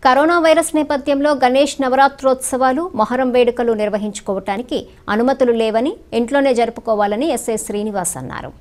corona virus నేపథ్యంలో గణేష్ నవరాత్రోత్సవాలు మొహరం వేడుకలు నిర్వహించుకోవటానికి అనుమతులు లేవని ఇంట్లోనే జరుపుకోవాలని ఎస్ఐ శ్రీనివాస్ అన్నారు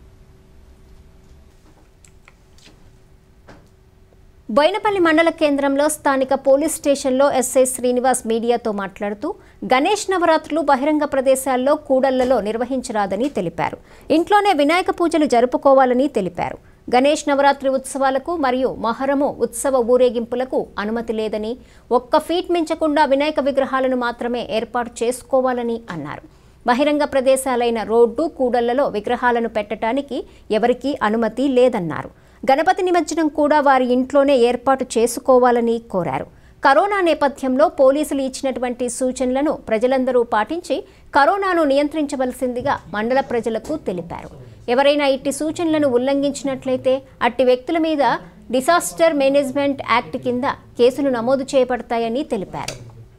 బోయినపల్లి మండల కేంద్రంలో స్థానిక పోలీస్ స్టేషన్లో ఎస్ఐ శ్రీనివాస్ మీడియాతో మాట్లాడుతూ గణేష్ నవరాత్రులు బహిరంగ ప్రదేశాల్లో కూడళ్లలో నిర్వహించరాదని తెలిపారు ఇంట్లోనే వినాయక పూజలు జరుపుకోవాలని తెలిపారు గణేష్ నవరాత్రి ఉత్సవాలకు మరియు మొహరము ఉత్సవ ఊరేగింపులకు అనుమతి లేదని ఒక్క ఫీట్ మించకుండా వినాయక విగ్రహాలను మాత్రమే ఏర్పాటు చేసుకోవాలని అన్నారు బహిరంగ ప్రదేశాలైన రోడ్డు కూడళ్లలో విగ్రహాలను పెట్టడానికి ఎవరికీ అనుమతి లేదన్నారు గణపతి నిమజ్జనం కూడా వారి ఇంట్లోనే ఏర్పాటు చేసుకోవాలని కోరారు కరోనా నేపథ్యంలో పోలీసులు ఇచ్చినటువంటి సూచనలను ప్రజలందరూ పాటించి కరోనాను నియంత్రించవలసిందిగా మండల ప్రజలకు తెలిపారు ఎవరైనా ఇట్టి సూచనలను ఉల్లంఘించినట్లయితే అట్టి వ్యక్తుల మీద డిసాస్టర్ మేనేజ్మెంట్ యాక్ట్ కింద కేసులు నమోదు చేయబడతాయని తెలిపారు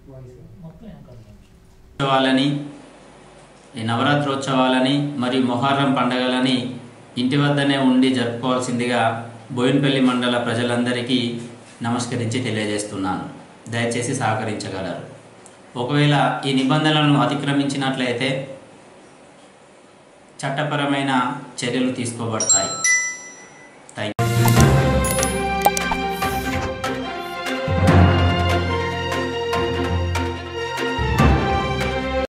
ఉత్సవాలని ఈ నవరాత్రోత్సవాలని మరియు మొహర్రం పండగలని ఇంటి వద్దనే ఉండి జరుపుకోవాల్సిందిగా బోయినపల్లి మండల ప్రజలందరికీ నమస్కరించి తెలియజేస్తున్నాను దయచేసి సహకరించగలరు ఒకవేళ ఈ నిబంధనలను అతిక్రమించినట్లయితే చట్టపరమైన చర్యలు తీసుకోబడతాయి